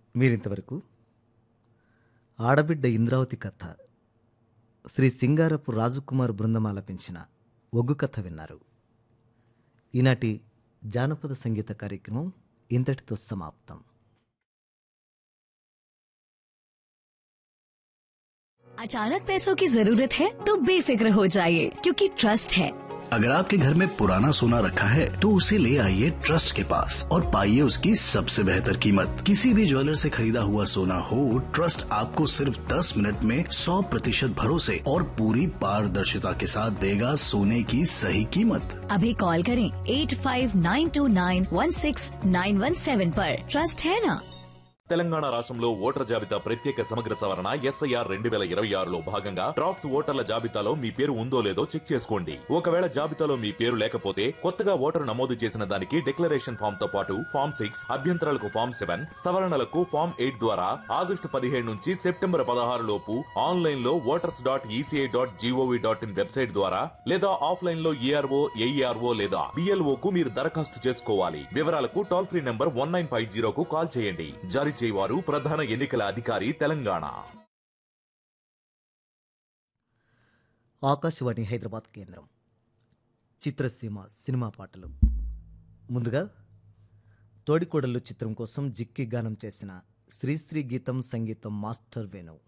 మీరింతవరకు ఆడబిడ్డ ఇంద్రావతి కథ శ్రీ సింగారపు రాజకుమార్ బృందం ఆలపించిన ఒగ్గు కథ విన్నారు ఈనాటి జానపద సంగీత కార్యక్రమం ఇంతటితో సమాప్తం अचानक पैसों की जरूरत है तो बेफिक्र हो जाइए क्योंकि ट्रस्ट है अगर आपके घर में पुराना सोना रखा है तो उसे ले आइए ट्रस्ट के पास और पाइए उसकी सबसे बेहतर कीमत किसी भी ज्वेलर से खरीदा हुआ सोना हो ट्रस्ट आपको सिर्फ 10 मिनट में 100 प्रतिशत भरोसे और पूरी पारदर्शिता के साथ देगा सोने की सही कीमत अभी कॉल करें eight five nine two nine one six nine one seven पर ट्रस्ट है ना తెలంగాణ రాష్ట్రంలో ఓటర్ జాబితా ప్రత్యేక సమగ్ర సవరణ ఎస్ఐఆర్ రెండు వేల ఇరవై ఆరులో భాగంగా డ్రాఫ్ట్స్ ఓటర్ల జాబితాలో మీ పేరు ఉందో లేదో చెక్ చేసుకోండి ఒకవేళ జాబితాలో మీ పేరు లేకపోతే కొత్తగా ఓటరు నమోదు చేసిన దానికి డిక్లరేషన్ ఫామ్ తో పాటు ఫామ్ సిక్స్ అభ్యంతరాలకు ఫామ్ సెవెన్ సవరణలకు ఫామ్ ఎయిట్ ద్వారా ఆగస్టు పదిహేడు నుంచి సెప్టెంబర్ పదహారు లోపు ఆన్లైన్ లో voters dot ECI dot gov dot in website ద్వారా లేదా ఆఫ్లైన్ లో ఏఆర్ఓ ఏఈఆర్ఓ లేదా బిఎల్ఓ కు మీరు దరఖాస్తు చేసుకోవాలి వివరాలకు toll free number one nine five జీరోకు కాల్ చేయండి జారీ చేయవారు ప్రధాన ఎన్నికల అధికారి తెలంగాణ ఆకాశవాణి హైదరాబాద్ కేంద్రం చిత్రసీమ సినిమా పాటలు ముందుగా తోడికోడలు చిత్రం కోసం జిక్కి గానం చేసిన శ్రీశ్రీ గీతం సంగీతం మాస్టర్ వేణు